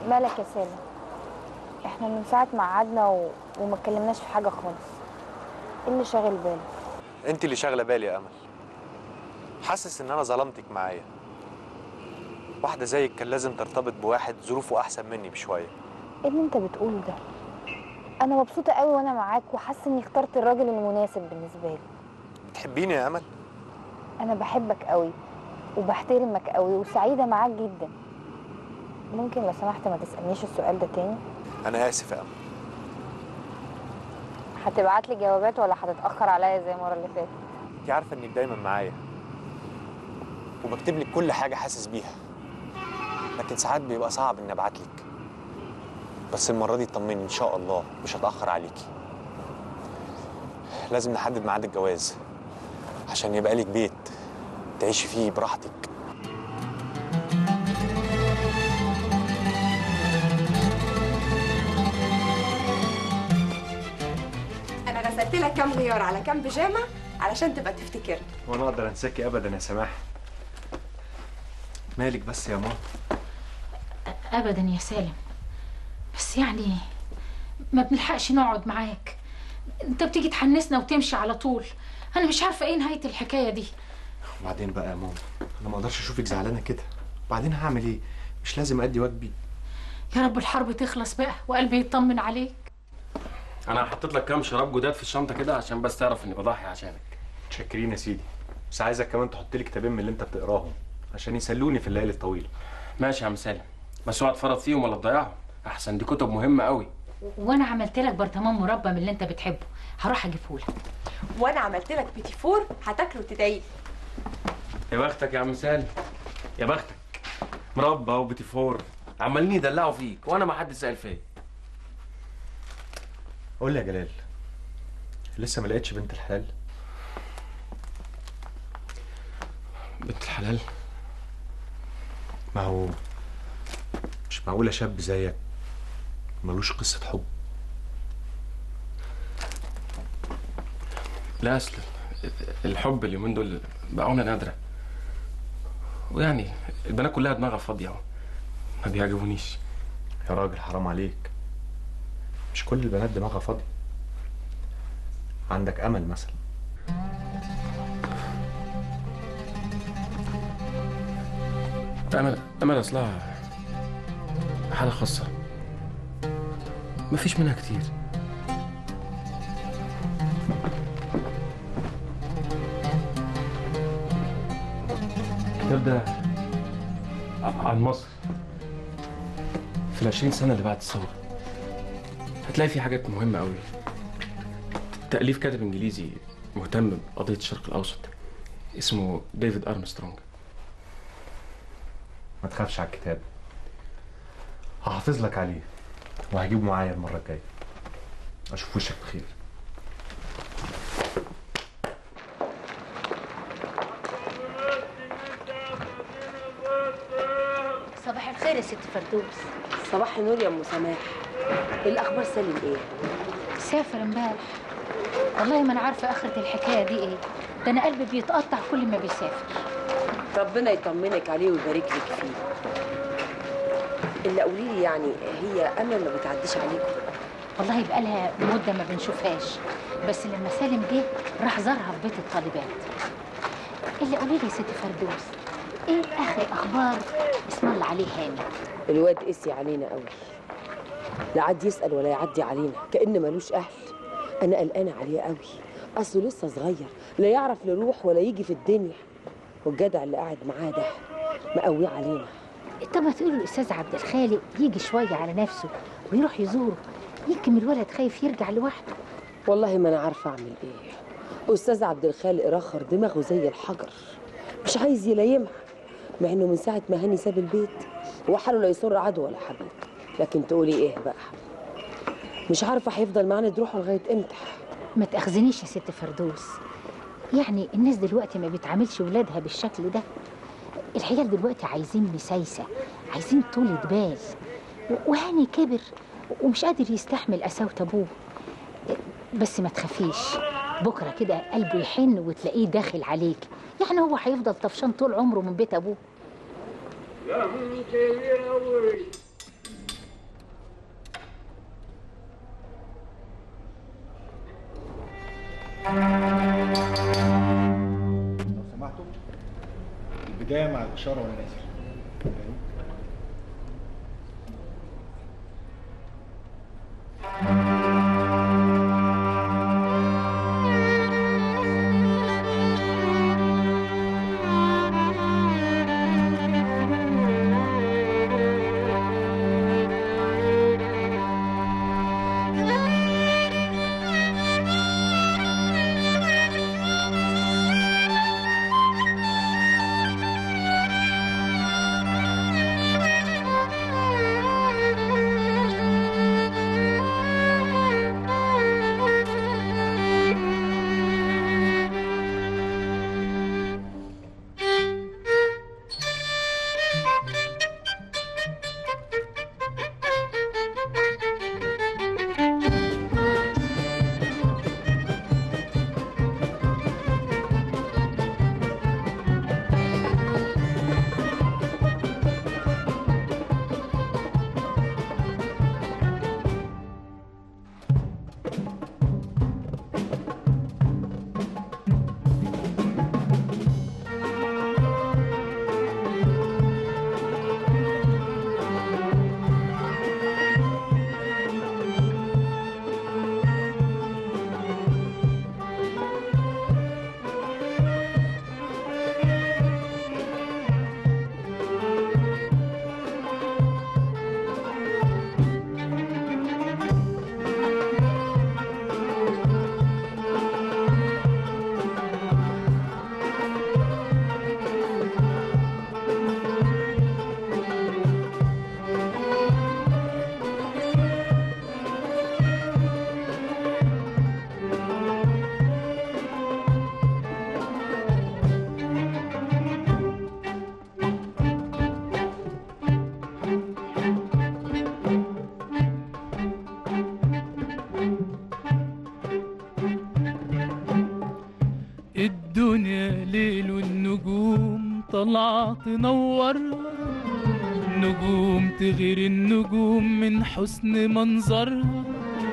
مالك يا سالم احنا من ساعة ما قعدنا و... وما اتكلمناش في حاجة خالص ايه اللي شاغل بالك انت اللي شاغله بالي يا امل حاسس ان انا ظلمتك معايا واحده زيك كان لازم ترتبط بواحد ظروفه احسن مني بشويه ايه اللي انت بتقوله ده انا مبسوطة قوي وانا معاك وحاسة اني اخترت الراجل المناسب بالنسبة لي بتحبيني يا امل انا بحبك قوي وبحترمك قوي وسعيدة معاك جدا ممكن لو سمحت ما تسألنيش السؤال ده تاني انا اسف يا امل هتبعت لي جوابات ولا هتتأخر عليا زي المرة اللي فاتت انت عارفه انك دايما معايا وبكتب لك كل حاجه حاسس بيها لكن ساعات بيبقى صعب اني ابعت لك بس المره دي اطمني ان شاء الله مش هتاخر عليكي لازم نحدد ميعاد الجواز عشان يبقى لك بيت تعيشي فيه براحتك انا غسلت لك كام غيار على كام بيجامه علشان تبقى تفتكرني وانا اقدر انساكي ابدا يا سماح مالك بس يا ماما ابدا يا سالم بس يعني ما بنلحقش نقعد معاك انت بتيجي تحنسنا وتمشي على طول انا مش عارفه ايه نهايه الحكايه دي وبعدين بقى يا ماما انا ما اقدرش اشوفك زعلانه كده وبعدين هعمل ايه مش لازم ادي واجبي يا رب الحرب تخلص بقى وقلبي يطمن عليك انا حطيت لك كام شراب جداد في الشنطه كده عشان بس تعرف اني بضحي عشانك متشكرين يا سيدي بس عايزك كمان تحط لي كتابين من اللي انت بتقراهم عشان يسلوني في الليالي الطويله ماشي يا عم سالم بس اوعى تفرط فيهم ولا تضيعهم احسن دي كتب مهمه قوي وانا عملت لك برطمان مربى من اللي انت بتحبه هروح اجيبه لك وانا عملت لك بيتي فور هتاكله وتدعي يا بختك يا عم سالم يا بختك مربى وبيتي فور عمالين يدلعوا فيك وانا ما حد سال فيا قول لي يا جلال لسه ما لقيتش بنت الحلال بنت الحلال ما هو مش معقولة شاب زيك ملوش قصة حب لا اصل الحب اليومين دول بقونا نادره ويعني البنات كلها دماغها فاضيه ما بيعجبونيش يا راجل حرام عليك مش كل البنات دماغها فاضية عندك أمل مثلا امل امل اصلها حاله خاصه مفيش منها كتير الكتاب ده ع- عن مصر في العشرين سنة اللي بعد الثورة هتلاقي فيه حاجات مهمة أوي تأليف كاتب إنجليزي مهتم بقضية الشرق الأوسط اسمه ديفيد أرمسترونج ما تخافش على الكتاب هحافظ لك عليه وهجيبه معايا المرة الجاية أشوف وشك بخير صباح الخير يا ست فردوس صباح النور يا ام سماح الاخبار سالم ايه سافر امبارح والله ما انا عارفه اخره الحكايه دي ايه ده انا قلبي بيتقطع كل ما بيسافر ربنا يطمنك عليه ويبارك لك فيه الا قولي لي يعني هي امل ما بتعديش عليكم والله بقى لها مده ما بنشوفهاش بس لما سالم جه راح زارها في بيت الطالبات الا قولي لي يا ست فردوس ايه اخر اخبار اسم الله عليه هاني الواد قسي علينا قوي لا عاد يسال ولا يعدي علينا كان ملوش اهل انا قلقانه عليه قوي اصله لسه صغير لا يعرف لا يروح ولا يجي في الدنيا والجدع اللي قاعد معاه ده مقويه علينا طب ما تقولي الاستاذ عبد الخالق يجي شويه على نفسه ويروح يزوره يمكن الولد خايف يرجع لوحده والله ما انا عارفه اعمل ايه استاذ عبد الخالق رخر دماغه زي الحجر مش عايز يلايمها مع انه من ساعه ما هاني ساب البيت هو حاله لا يسر عدو ولا حبيب لكن تقولي ايه بقى مش عارفه هيفضل معانا تروحوا لغايه امتى ما تاخذنيش يا ست فردوس يعني الناس دلوقتي ما بتعاملش ولادها بالشكل ده العيال دلوقتي عايزين مسايسة عايزين طولة بال و- وهاني كبر ومش قادر يستحمل قساوة أبوه بس ما تخافيش بكرة كده قلبه يحن وتلاقيه داخل عليك يعني هو هيفضل طفشان طول عمره من بيت أبوه لو سمحتوا البداية مع الإشارة وأنا نازل الدنيا ليل والنجوم طالعة تنورها نجوم تغير النجوم من حسن منظرها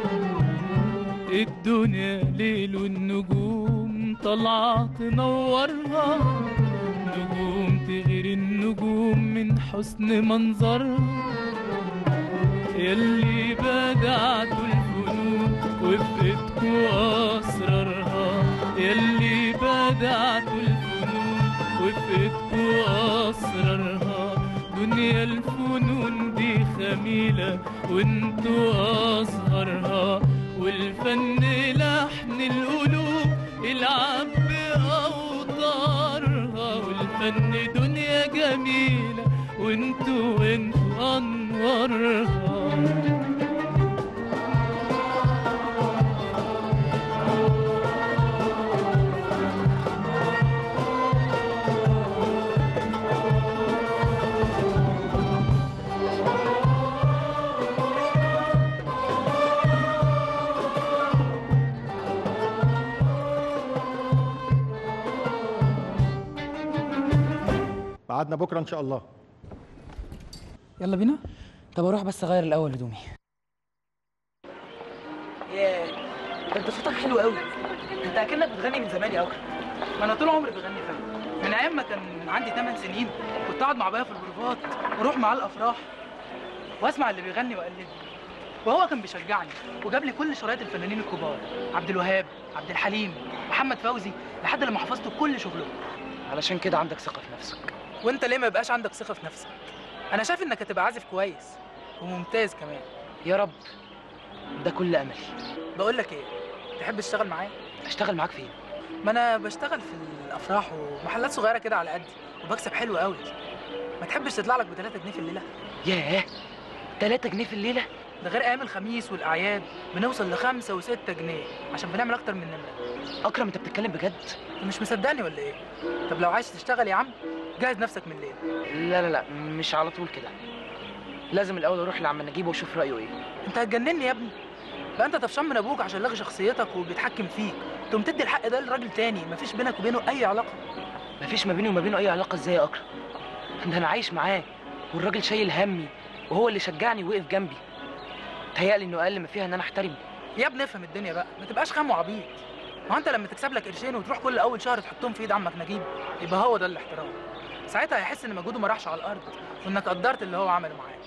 الدنيا ليل والنجوم طالعة تنورها نجوم تغير النجوم من حسن منظرها يلي بدعتوا الفنون وفقدكوا أسرارها يلي بدعتوا الفنون وفقدكوا أسرارها دنيا الفنون دي خميلة وانتوا أزهرها والفن لحن القلوب العب بأوتارها والفن دنيا جميلة وانتوا وانتوا أنوارها بعدنا بكرة إن شاء الله يلا بينا طب اروح بس اغير الاول هدومي ياه ده انت صوتك حلو قوي انت اكنك بتغني من زمان يا اكرم ما انا طول عمري بغني فن من ايام ما كان عندي 8 سنين كنت اقعد مع ابويا في البروفات واروح معاه الافراح واسمع اللي بيغني واقلده وهو كان بيشجعني وجاب لي كل شرايط الفنانين الكبار عبد الوهاب عبد الحليم محمد فوزي لحد لما حفظت كل شغلهم علشان كده عندك ثقه في نفسك وانت ليه ما يبقاش عندك ثقه في نفسك انا شايف انك هتبقى عازف كويس وممتاز كمان يا رب ده كل املي بقول لك ايه تحب تشتغل معايا اشتغل معاك فين ما انا بشتغل في الافراح ومحلات صغيره كده على قدي وبكسب حلو قوي ما تحبش تطلع لك ب 3 جنيه في الليله ياه 3 جنيه في الليله ده غير ايام الخميس والاعياد بنوصل لخمسة و6 جنيه عشان بنعمل اكتر من نمره اكرم انت بتتكلم بجد انت مش مصدقني ولا ايه طب لو عايز تشتغل يا عم جهز نفسك من الليل لا لا لا مش على طول كده لازم الاول اروح لعم نجيب واشوف رايه ايه انت هتجنني يا ابني بقى انت طفشان من ابوك عشان لغي شخصيتك وبيتحكم فيك تقوم تدي الحق ده لراجل تاني مفيش بينك وبينه اي علاقه مفيش ما بيني وما بينه اي علاقه ازاي يا اكرم ده انا عايش معاه والراجل شايل همي وهو اللي شجعني ووقف جنبي تهيألي انه اقل ما فيها ان انا احترمه يا ابني افهم الدنيا بقى ما تبقاش خام وعبيط ما هو انت لما تكسب لك قرشين وتروح كل اول شهر تحطهم في ايد عمك نجيب يبقى هو ده الاحترام ساعتها هيحس ان مجهوده ما راحش على الارض وانك قدرت اللي هو عمله معاك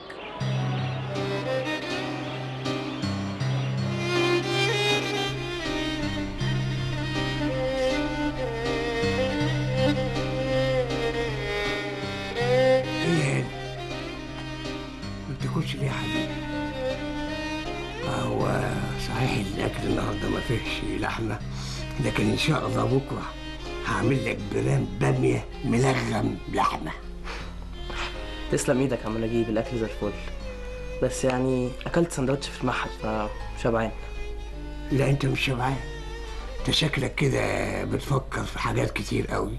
ايه هاني ما بتاكلش ليه يا حبيبي هو صحيح الاكل النهارده ما فيهش لحمه لكن ان شاء الله بكره هعمل لك برام باميه ملغم لحمه تسلم ايدك يا عم نجيب الاكل زي الفل بس يعني اكلت سندوتش في المعهد فشبعان لا انت مش شبعان انت شكلك كده بتفكر في حاجات كتير قوي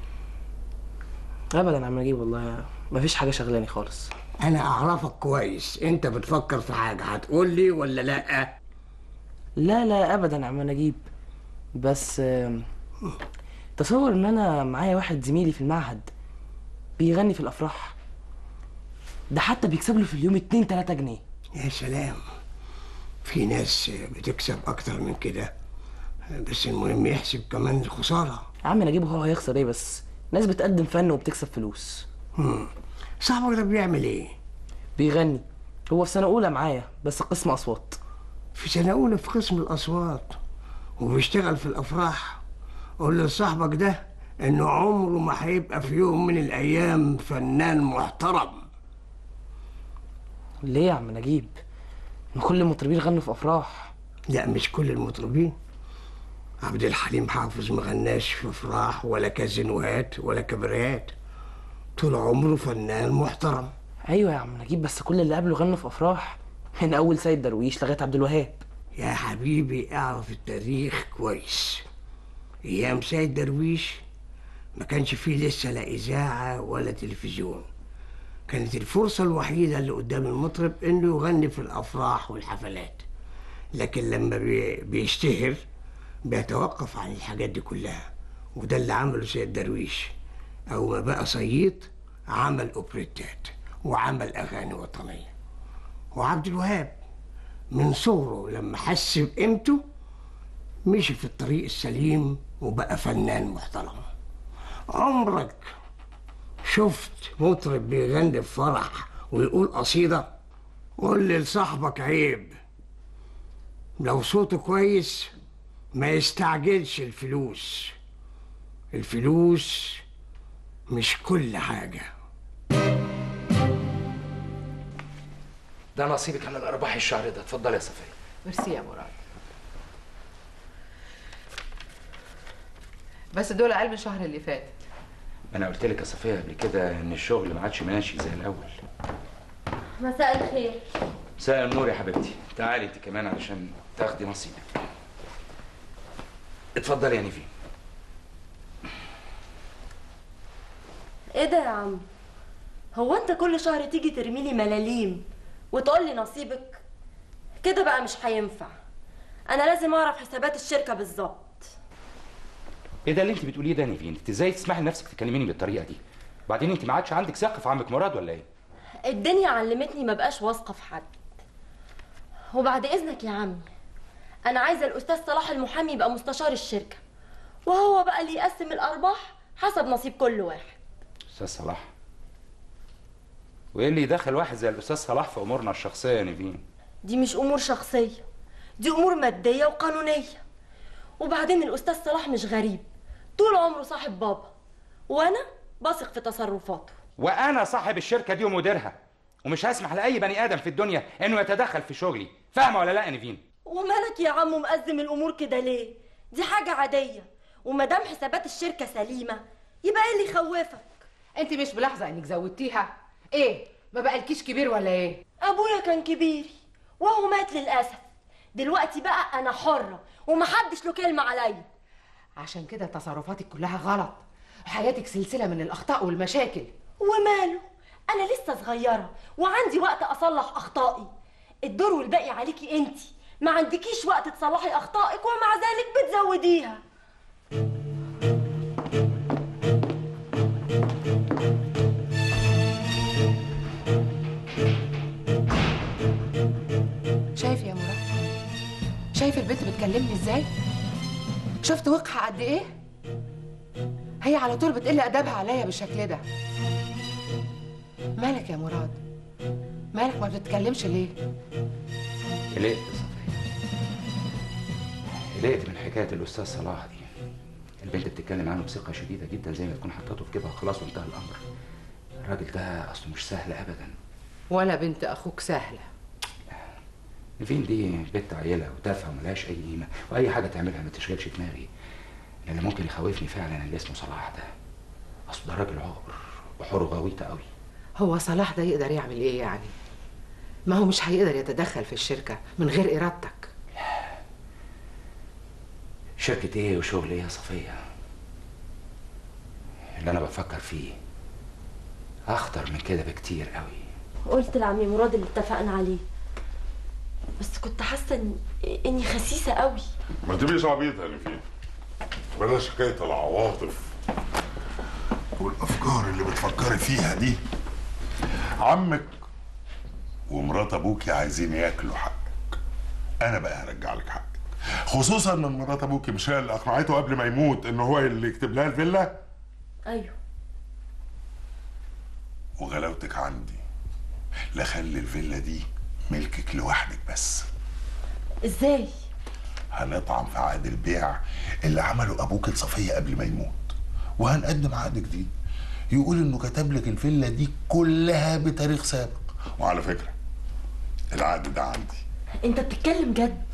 ابدا يا عم نجيب والله مفيش حاجه شغلاني خالص انا اعرفك كويس انت بتفكر في حاجه هتقول لي ولا لا لا لا ابدا يا عم نجيب بس آم، تصور ان انا معايا واحد زميلي في المعهد بيغني في الافراح ده حتى بيكسب له في اليوم 2 3 جنيه يا سلام في ناس بتكسب اكتر من كده بس المهم يحسب كمان الخساره يا عم نجيب هو هيخسر ايه بس ناس بتقدم فن وبتكسب فلوس هم. صاحبك ده بيعمل ايه بيغني هو في سنه اولى معايا بس قسم اصوات في سنه اولى في قسم الاصوات وبيشتغل في الافراح قول لصاحبك ده انه عمره ما هيبقى في يوم من الايام فنان محترم ليه يا عم نجيب ما كل المطربين غنوا في افراح لا مش كل المطربين عبد الحليم حافظ ما غناش في افراح ولا كازينوهات ولا كبريات طول عمره فنان محترم ايوه يا عم نجيب بس كل اللي قبله غنوا في افراح من اول سيد درويش لغايه عبد الوهاب يا حبيبي اعرف التاريخ كويس ايام سيد درويش ما كانش فيه لسه لا اذاعه ولا تلفزيون كانت الفرصه الوحيده اللي قدام المطرب انه يغني في الافراح والحفلات لكن لما بي- بيشتهر بيتوقف عن الحاجات دي كلها وده اللي عمله سيد درويش أول ما بقى صييط عمل أوبريتات وعمل أغاني وطنية وعبد الوهاب من صغره لما حس بقيمته مشي في الطريق السليم وبقى فنان محترم عمرك شفت مطرب بيغني في فرح ويقول قصيدة قول لصاحبك عيب لو صوته كويس ما يستعجلش الفلوس الفلوس مش كل حاجة ده نصيبك من الارباح الشهر ده اتفضل يا صفيه ميرسي يا مراد بس دول اقل من الشهر اللي فات انا قلت لك يا صفيه قبل كده ان الشغل ما عادش ماشي زي الاول مساء الخير مساء النور يا حبيبتي تعالي انت كمان علشان تاخدي نصيبك اتفضلي يا نيفين ايه ده يا عم هو انت كل شهر تيجي ترميلي ملاليم وتقول لي نصيبك كده بقى مش هينفع انا لازم اعرف حسابات الشركه بالظبط ايه ده اللي انت بتقوليه ده يا نيفين انت ازاي تسمحي لنفسك تكلميني بالطريقه دي وبعدين انت ما عادش عندك ثقه في عمك مراد ولا ايه الدنيا علمتني ما بقاش واثقه في حد وبعد اذنك يا عمي انا عايزه الاستاذ صلاح المحامي يبقى مستشار الشركه وهو بقى اللي يقسم الارباح حسب نصيب كل واحد استاذ صلاح وايه اللي يدخل واحد زي الاستاذ صلاح في امورنا الشخصيه يا نيفين دي مش امور شخصيه دي امور ماديه وقانونيه وبعدين الاستاذ صلاح مش غريب طول عمره صاحب بابا وانا بثق في تصرفاته وانا صاحب الشركه دي ومديرها ومش هسمح لاي بني ادم في الدنيا انه يتدخل في شغلي فاهمه ولا لا يا نيفين ومالك يا عم مقزم الامور كده ليه دي حاجه عاديه وما دام حسابات الشركه سليمه يبقى ايه اللي يخوفك انت مش ملاحظه انك زودتيها ايه ما بقالكيش كبير ولا ايه ابويا كان كبيري وهو مات للاسف دلوقتي بقى انا حره ومحدش له كلمه عليا عشان كده تصرفاتك كلها غلط حياتك سلسله من الاخطاء والمشاكل وماله انا لسه صغيره وعندي وقت اصلح اخطائي الدور والباقي عليكي انتي ما عندكيش وقت تصلحي اخطائك ومع ذلك بتزوديها شايف يا مراد شايف البنت بتكلمني ازاي شفت وقحة قد ايه هي على طول بتقل ادبها عليا بالشكل ده مالك يا مراد مالك ما بتتكلمش ليه قلقت يا صفية قلقت من حكاية الأستاذ صلاح دي البنت بتتكلم عنه بثقة شديدة جدا زي ما تكون حطته في جيبها خلاص وانتهى الأمر الراجل ده أصله مش سهل أبدا ولا بنت اخوك سهله نيفين دي بنت عيلة وتافهة وملهاش أي قيمة وأي حاجة تعملها ما تشغلش دماغي اللي ممكن يخوفني فعلا اللي اسمه صلاح ده أصل ده راجل عقر وحوره غويطة قوي هو صلاح ده يقدر يعمل ايه يعني ما هو مش هيقدر يتدخل في الشركه من غير ارادتك شركة ايه وشغل ايه يا صفية اللي انا بفكر فيه اخطر من كده بكتير قوي قلت لعمي مراد اللي اتفقنا عليه بس كنت حاسه إن... اني خسيسه قوي ما تبقيش عبيطة يا نفين بلاش حكاية العواطف والأفكار اللي بتفكري فيها دي عمك ومرات أبوكي عايزين ياكلوا حقك أنا بقى هرجع لك حقك خصوصا إن مرات أبوكي مش هي اللي أقنعته قبل ما يموت إن هو اللي يكتب لها الفيلا ايوه وغلاوتك عندي لخلي الفيلا دي ملكك لوحدك بس ازاي هنطعن في عقد البيع اللي عمله ابوك لصفيه قبل ما يموت وهنقدم عقد جديد يقول انه كتب لك الفيلا دي كلها بتاريخ سابق وعلى فكره العقد ده عندي انت بتتكلم جد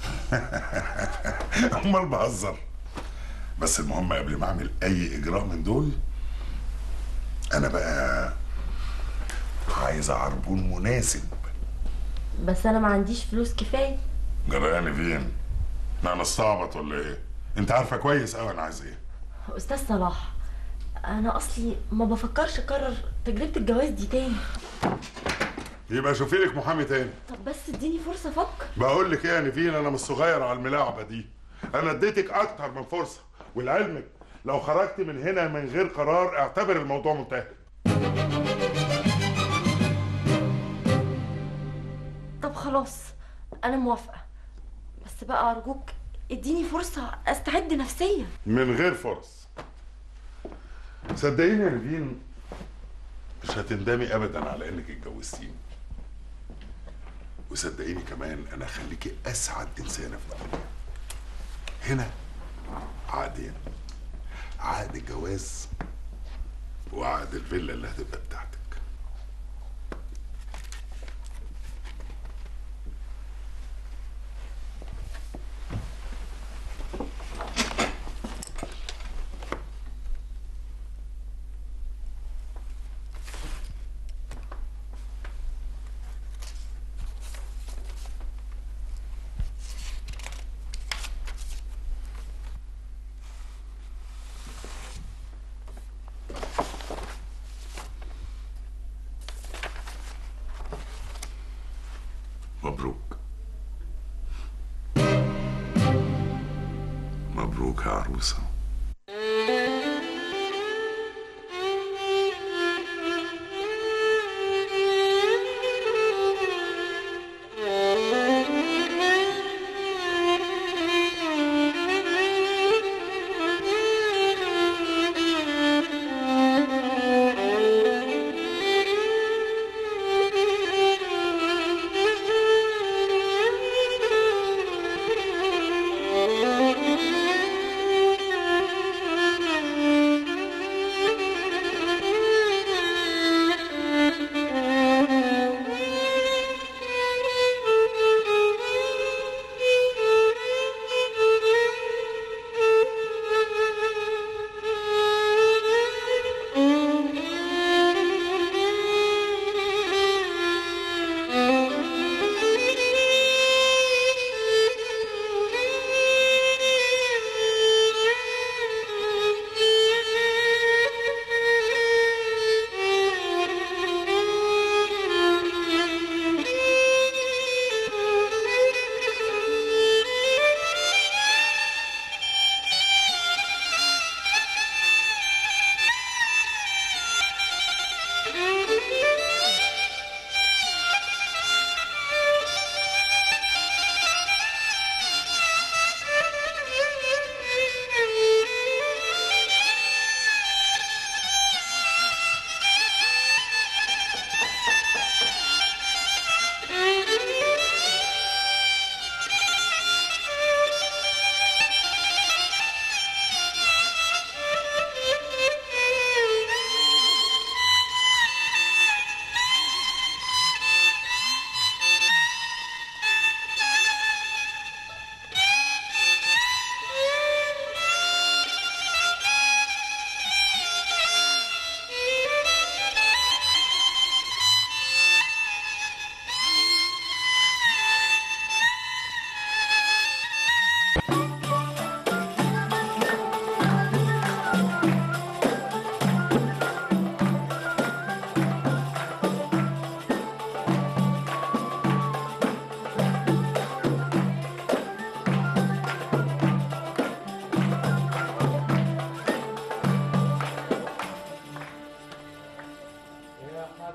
امال بهزر بس المهم قبل ما اعمل اي اجراء من دول انا بقى عايز عربون مناسب بس انا ما عنديش فلوس كفايه جراني فين ما انا استعبط ولا ايه انت عارفه كويس قوي انا عايز ايه استاذ صلاح انا اصلي ما بفكرش اكرر تجربه الجواز دي تاني يبقى شوفي لك محامي تاني طب بس اديني فرصه افكر بقول لك ايه يا نيفين انا مش صغير على الملاعبه دي انا اديتك اكتر من فرصه ولعلمك لو خرجت من هنا من غير قرار اعتبر الموضوع منتهي طب خلاص انا موافقه بس بقى ارجوك اديني فرصه استعد نفسيا من غير فرص صدقيني يا نيفين مش هتندمي ابدا على انك اتجوزتيني وصدقيني كمان انا هخليكي اسعد انسانه في الدنيا هنا عقدين عقد الجواز وعقد الفيلا اللي هتبقى بتاعتك مبروك مبروك يا عروسه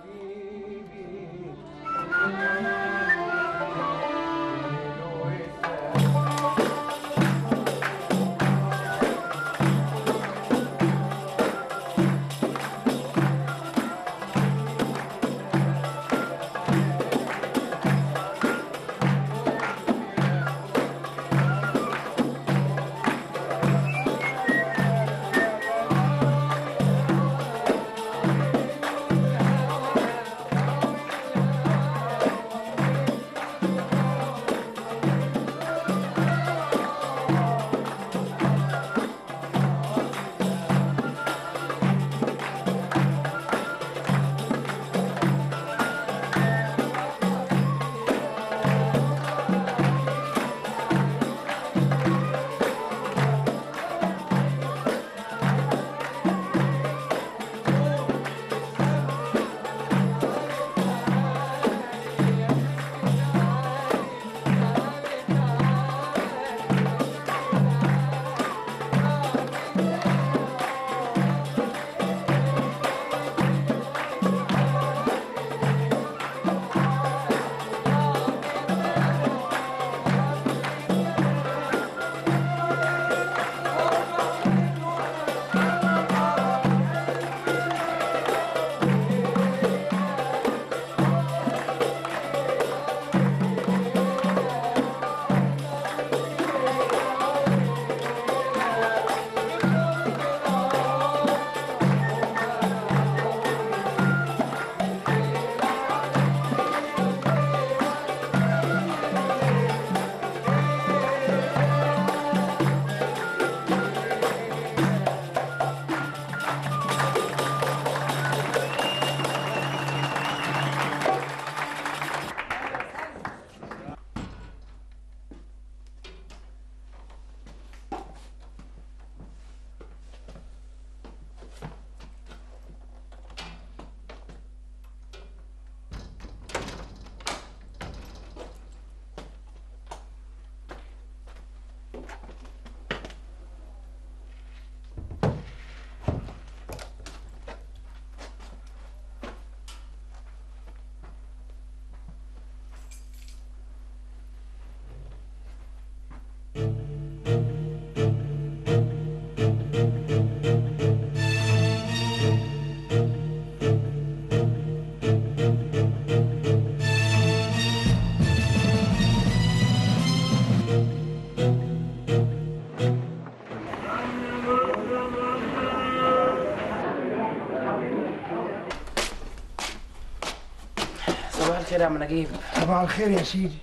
صباح الخير يا عم نجيب صباح الخير يا سيدي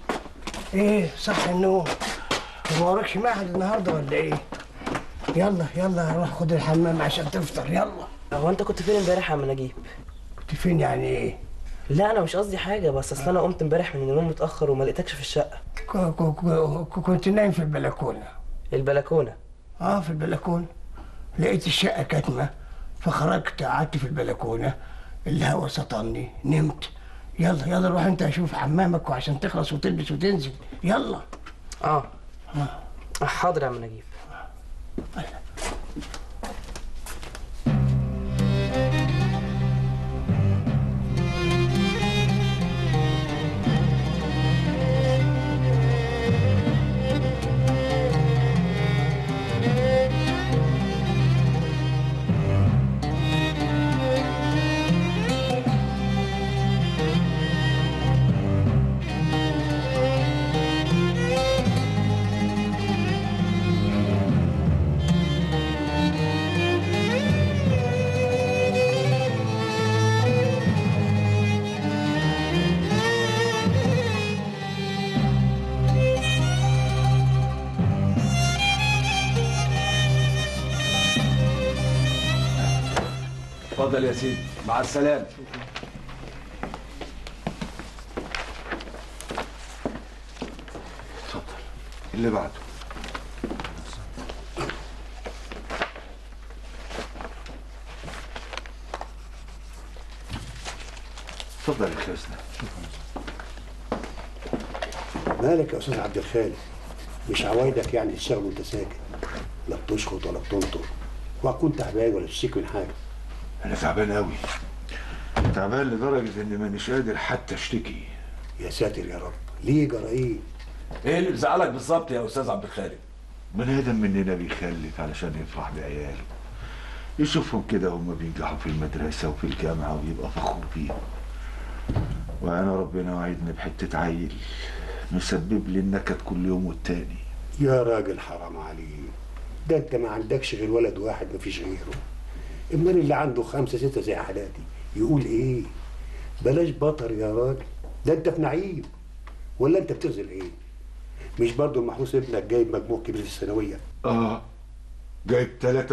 ايه صح النوم ما وراكش معهد النهارده ولا ايه يلا يلا روح خد الحمام عشان تفطر يلا هو انت كنت فين امبارح يا عم نجيب كنت فين يعني ايه لا انا مش قصدي حاجه بس اصل انا قمت امبارح من النوم متاخر وما لقيتكش في الشقه ك- ك- ك- كنت نايم في البلكونه البلكونه اه في البلكونه لقيت الشقه كاتمه فخرجت قعدت في البلكونه الهوا سطني نمت يلا يلا روح انت اشوف حمامك وعشان تخلص وتلبس وتنزل يلا اه حاضر يا عم نجيب اتفضل يا سيدي مع السلامة اتفضل اللي بعده اتفضل يا خلصنا مالك يا استاذ عبد الخالق مش عوايدك يعني تشتغل وانت ساكت لا بتشخط ولا بتنطر وهتكون تعبان ولا تشتكي من حاجه انا تعبان قوي تعبان لدرجة إني مانيش قادر حتى أشتكي يا ساتر يا رب ليه جرى ايه؟ ايه اللي مزعلك بالظبط يا استاذ عبد الخالق بني آدم مننا بيخلف علشان يفرح بعياله يشوفهم كده هم بينجحوا في المدرسة وفي الجامعة ويبقى فخور بيهم وأنا ربنا وعدني بحتة عيل مسبب لي النكد كل يوم والتاني يا راجل حرام عليك ده انت ما عندكش غير ولد واحد مفيش غيره امال اللي عنده خمسة ستة زي حالاتي يقول ايه بلاش بطر يا راجل ده انت في نعيم ولا انت بتغزل ايه مش برضو المحروس ابنك جايب مجموع كبير في الثانوية آه جايب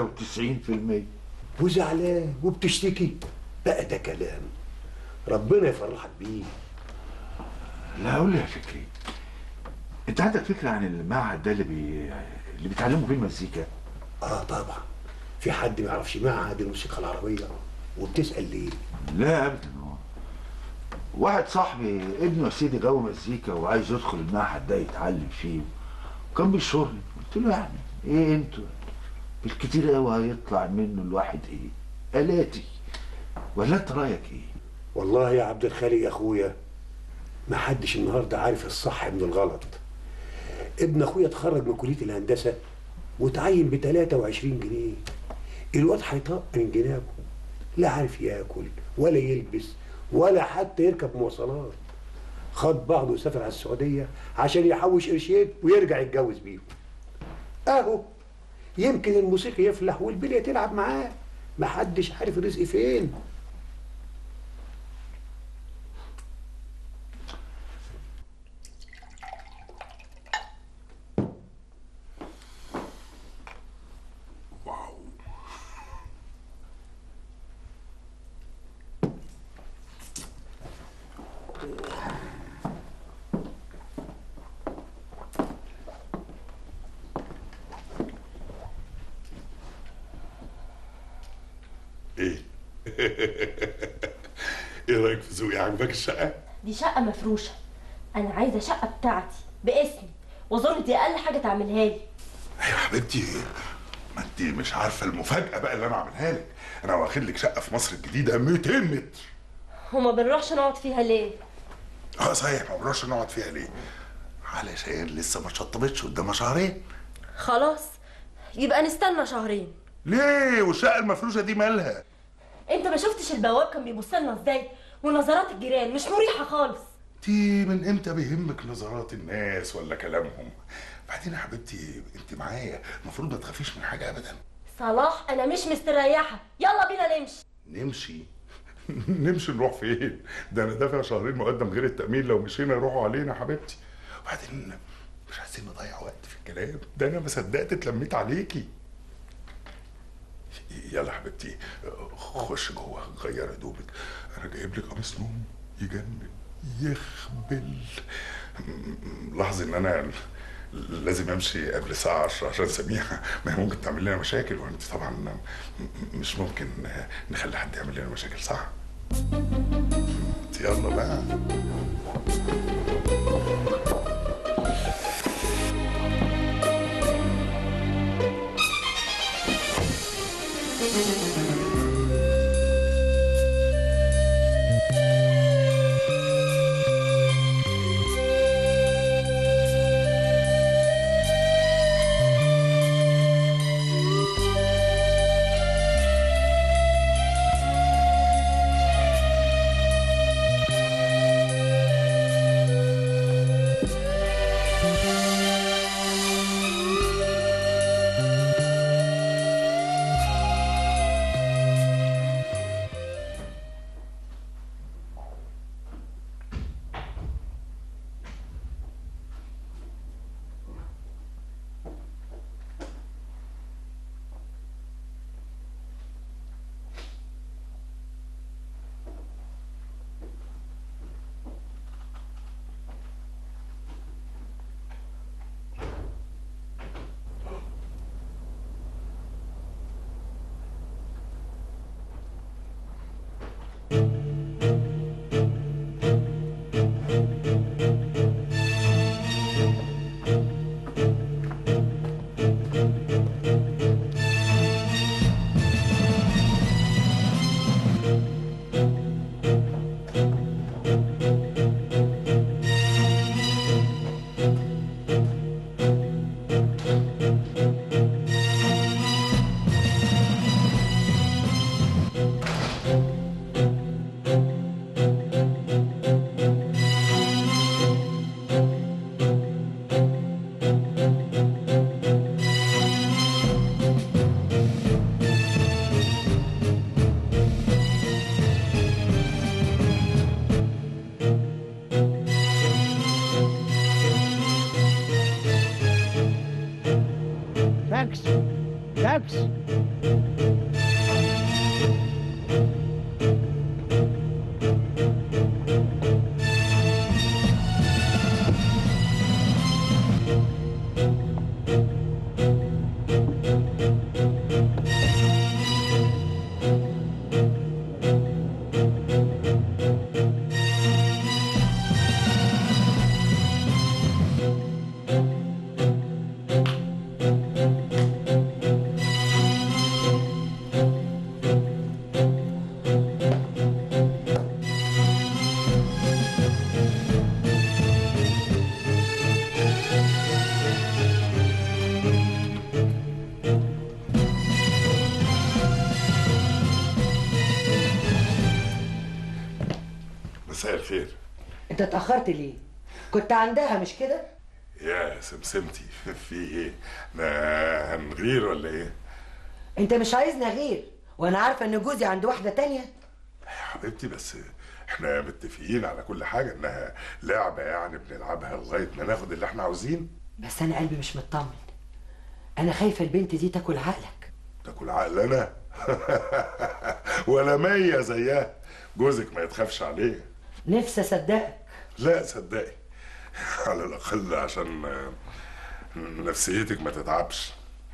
93% وزعلان وبتشتكي بقى ده كلام ربنا يفرحك بيه لا قول لي يا فكري أنت عندك فكرة عن المعهد ده اللي بي... اللي بيتعلموا فيه المزيكا؟ اه طبعا في حد ما يعرفش معهد الموسيقى العربية وبتسأل ليه لا ابدا واحد صاحبي ابنه يا سيدي غاوي مزيكا وعايز يدخل المعهد ده يتعلم فيه وكان بيشورني قلت له يعني ايه انتوا بالكتير قوي هيطلع منه الواحد ايه الاتي ولا انت رايك ايه والله يا عبد الخالق يا اخويا ما حدش النهارده عارف الصح من الغلط ابن اخويا اتخرج من كليه الهندسه وتعين ب 23 جنيه الواد هيطق من جنابه لا عارف ياكل ولا يلبس ولا حتى يركب مواصلات خد بعضه وسافر على السعوديه عشان يحوش قرشين ويرجع يتجوز بيهم اهو يمكن الموسيقى يفلح والبليه تلعب معاه محدش عارف الرزق فين ايه ايه رايك في ذوقي عجبك الشقه دي شقة مفروشة أنا عايزة شقة بتاعتي باسمي وأظن دي أقل حاجة تعملها لي يا حبيبتي ما انت مش عارفه المفاجاه بقى اللي انا عاملها لك انا واخد لك شقه في مصر الجديده 200 متر وما بنروحش نقعد فيها ليه؟ اه صحيح ما بنروحش نقعد فيها ليه علشان لسه ما شطبتش قدامها شهرين خلاص يبقى نستنى شهرين ليه والشقه المفروشه دي مالها انت ما شفتش البواب كان بيبص لنا ازاي ونظرات الجيران مش مريحه خالص دي من امتى بيهمك نظرات الناس ولا كلامهم بعدين يا حبيبتي انت معايا المفروض ما تخافيش من حاجه ابدا صلاح انا مش مستريحه يلا بينا نمشي نمشي نمشي نروح فين ده انا دافع شهرين مقدم غير التامين لو مشينا يروحوا علينا يا حبيبتي وبعدين مش عايزين نضيع وقت في الكلام ده انا ما صدقت اتلميت عليكي يلا يا حبيبتي خش جوه غير هدومك انا جايب لك قميص نوم يجنن يخبل لاحظ ان انا لازم امشي قبل الساعه 10 عشان سميحه ما هي ممكن تعمل لنا مشاكل وانت طبعا م- مش ممكن نخلي حد يعمل لنا مشاكل صح يلا بقى الشمس مساء الخير انت اتأخرت ليه؟ كنت عندها مش كده؟ يا سمسمتي في ايه؟ احنا هنغير ولا ايه؟ انت مش عايزني اغير وانا عارفة ان جوزي عند واحدة تانية يا حبيبتي بس احنا متفقين على كل حاجة انها لعبة يعني بنلعبها لغاية ما ناخد اللي احنا عاوزين بس انا قلبي مش مطمن انا خايفة البنت دي تاكل عقلك تاكل عقل انا ولا مية زيها جوزك ما يتخافش عليه نفسي اصدقك لا صدقي على الاقل عشان آه، نفسيتك ما تتعبش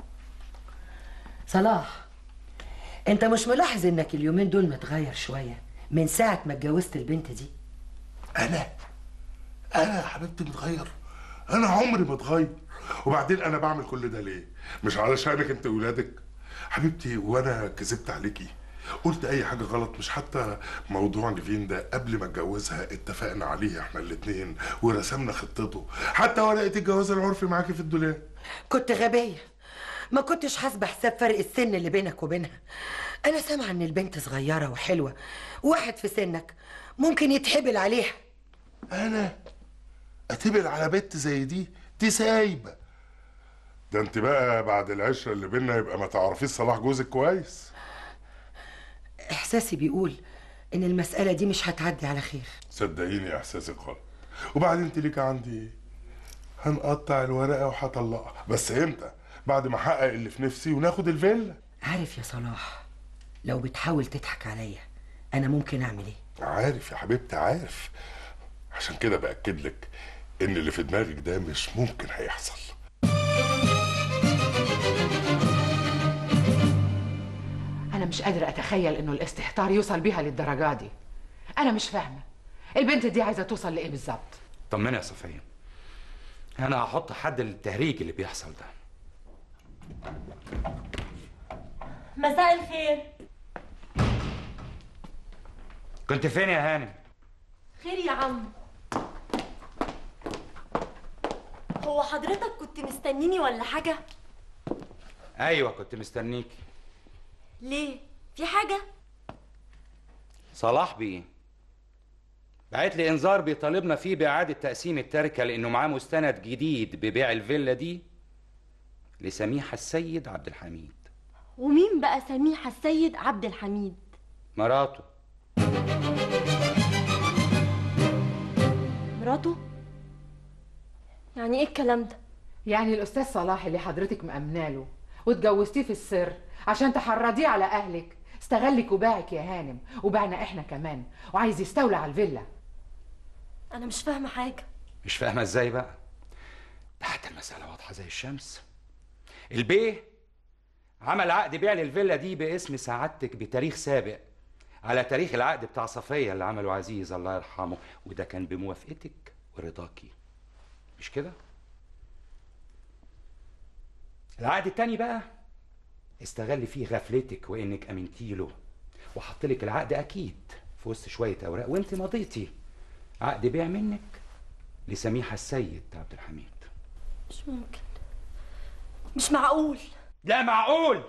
صلاح انت مش ملاحظ انك اليومين دول متغير شوية من ساعة ما اتجوزت البنت دي انا انا يا حبيبتي متغير انا عمري ما اتغير وبعدين انا بعمل كل ده ليه مش علشانك انت وولادك حبيبتي وانا كذبت عليكي قلت اي حاجه غلط مش حتى موضوع نيفين ده قبل ما اتجوزها اتفقنا عليه احنا الاتنين ورسمنا خطته حتى ورقه الجواز العرفي معاكي في الدولاب كنت غبية ما كنتش حاسبة حساب فرق السن اللي بينك وبينها انا سامعة ان البنت صغيرة وحلوة واحد في سنك ممكن يتحبل عليها انا اتبل على بنت زي دي دي سايبه ده انت بقى بعد العشره اللي بينا يبقى ما تعرفيش صلاح جوزك كويس احساسي بيقول ان المسألة دي مش هتعدي على خير صدقيني احساسك غلط وبعدين انت ليك عندي ايه هنقطع الورقه وهطلقها بس امتى بعد ما احقق اللي في نفسي وناخد الفيلا عارف يا صلاح لو بتحاول تضحك عليا انا ممكن اعمل ايه عارف يا حبيبتي عارف عشان كده باكد لك ان اللي في دماغك ده مش ممكن هيحصل أنا مش قادرة أتخيل إنه الاستهتار يوصل بيها للدرجة دي أنا مش فاهمة البنت دي عايزة توصل لإيه بالظبط طمني يا صفية انا هحط حد للتهريج اللي بيحصل ده مساء الخير كنت فين يا هانم خير يا عم هو حضرتك كنت مستنيني ولا حاجة؟ ايوه كنت مستنيك ليه؟ في حاجة؟ صلاح بيه بعت لي انذار بيطالبنا فيه باعاده تقسيم التركه لانه معاه مستند جديد ببيع الفيلا دي لسميحه السيد عبد الحميد ومين بقى سميحة السيد عبد الحميد؟ مراته مراته؟ يعني ايه الكلام ده؟ يعني الأستاذ صلاح اللي حضرتك مأمنة له واتجوزتيه في السر عشان تحرضيه على أهلك استغلك وباعك يا هانم وباعنا إحنا كمان وعايز يستولى على الفيلا أنا مش فاهمة حاجة مش فاهمه ازاي بقى ده حتى المساله واضحه زي الشمس البيه عمل عقد بيع للفيلا دي باسم سعادتك بتاريخ سابق على تاريخ العقد بتاع صفية اللي عمله عزيز الله يرحمه وده كان بموافقتك ورضاكي مش كده؟ العقد التاني بقى استغل فيه غفلتك وانك امنتي له وحط لك العقد اكيد في وسط شويه اوراق وانت مضيتي عقد بيع منك لسميحه السيد عبد الحميد مش ممكن مش معقول لا معقول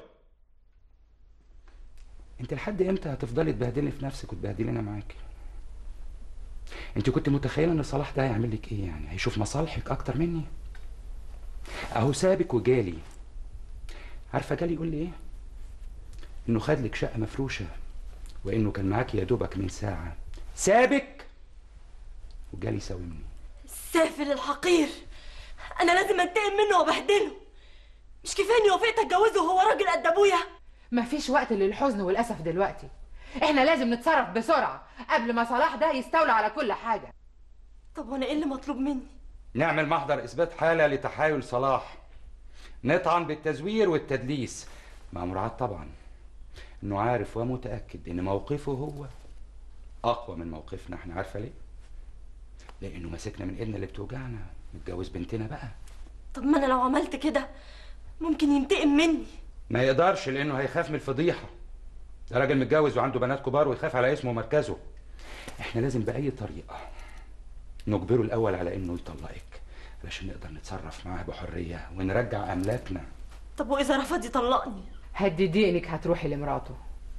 انت لحد امتى هتفضلي تبهدلي في نفسك وتبهدلينا معاكي انت كنت متخيله ان صلاح ده هيعمل لك ايه يعني هيشوف مصالحك اكتر مني اهو سابك وجالي عارفه جالي يقول لي ايه انه خد لك شقه مفروشه وانه كان معاكي يا دوبك من ساعه سابك وجالي يساومني السافل الحقير أنا لازم أنتقم منه وأبهدله مش كفايه اني وافقت اتجوزه وهو راجل قد ابويا مفيش وقت للحزن والاسف دلوقتي احنا لازم نتصرف بسرعه قبل ما صلاح ده يستولى على كل حاجه طب وانا ايه اللي مطلوب مني نعمل محضر إثبات حالة لتحايل صلاح نطعن بالتزوير والتدليس مع مراعاة طبعا إنه عارف ومتأكد إن موقفه هو أقوى من موقفنا إحنا عارفة ليه؟ لأنه ماسكنا من إيدنا اللي بتوجعنا متجوز بنتنا بقى طب ما انا لو عملت كده ممكن ينتقم مني ما يقدرش لأنه هيخاف من الفضيحة ده راجل متجوز وعنده بنات كبار ويخاف على اسمه ومركزه إحنا لازم بأي طريقة نجبره الأول على إنه يطلقك علشان نقدر نتصرف معاه بحرية ونرجع أملاكنا طب واذا رفض يطلقني هددي انك هتروحي لمراته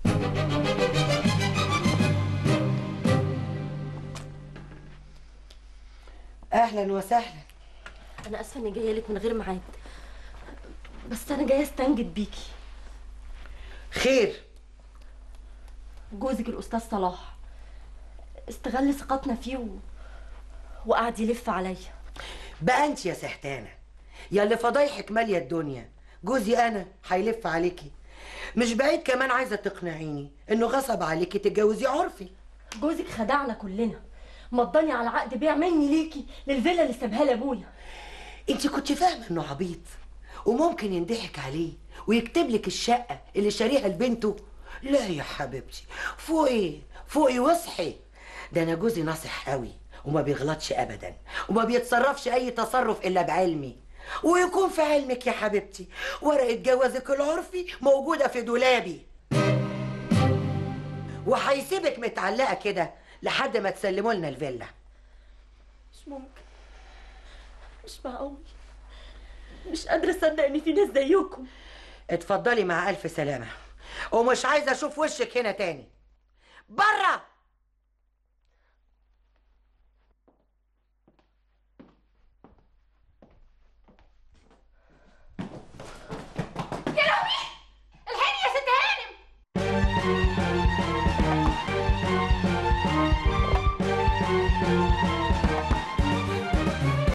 اهلا وسهلا انا اسفه اني جايه لك من غير ميعاد بس انا جايه استنجد بيكي خير جوزك الاستاذ صلاح استغل ثقتنا فيه و... وقعد يلف عليا بقى انت يا سحتانه يا اللي فضايحك ماليه الدنيا جوزي انا هيلف عليكي مش بعيد كمان عايزه تقنعيني انه غصب عليكي تتجوزي عرفي جوزك خدعنا كلنا مضاني على عقد بيع مني ليكي للفيلا اللي سابها لابويا انت كنت فاهمه انه عبيط وممكن ينضحك عليه ويكتب لك الشقه اللي شاريها لبنته لا يا حبيبتي فوقي فوقي واصحي ده انا جوزي ناصح قوي وما بيغلطش ابدا وما بيتصرفش اي تصرف الا بعلمي ويكون في علمك يا حبيبتي ورقه جوازك العرفي موجوده في دولابي وهيسيبك متعلقه كده لحد ما تسلموا لنا الفيلا مش ممكن مش معقول مش قادره اصدق ان في ناس زيكم اتفضلي مع الف سلامه ومش عايزه اشوف وشك هنا تاني بره